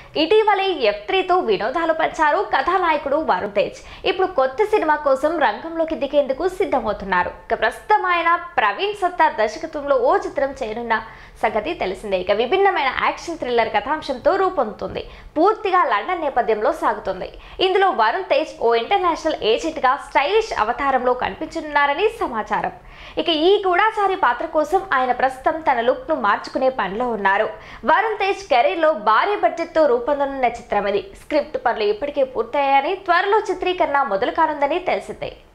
ఇటీవలే ఎఫ్ త్రీతో వినోదాలు పంచారు కథానాయకుడు వరుణ్ తేజ్ ఇప్పుడు కొత్త సినిమా కోసం రంగంలోకి దిగేందుకు సిద్ధమవుతున్నారు ఇక ప్రస్తుతం ఆయన ప్రవీణ్ సత్తార్ దర్శకత్వంలో ఓ చిత్రం చేయనున్న సంగతి తెలిసిందే ఇక విభిన్నమైన యాక్షన్ థ్రిల్లర్ కథాంశంతో రూపొందుతుంది పూర్తిగా లండన్ నేపథ్యంలో సాగుతుంది ఇందులో వరుణ్ తేజ్ ఓ ఇంటర్నేషనల్ ఏజెంట్ గా స్టైలిష్ అవతారంలో కనిపించనున్నారని సమాచారం ఇక ఈ గూఢాచారి పాత్ర కోసం ఆయన ప్రస్తుతం తన లుక్ ను మార్చుకునే పనిలో ఉన్నారు వరుణ్ తేజ్ కెరీర్ లో భారీ బడ్జెట్ తో రూపొందనున్న చిత్రం ఇది స్క్రిప్ట్ పనులు ఇప్పటికే పూర్తయ్యాయని త్వరలో చిత్రీకరణ మొదలు కానుందని తెలిసిందే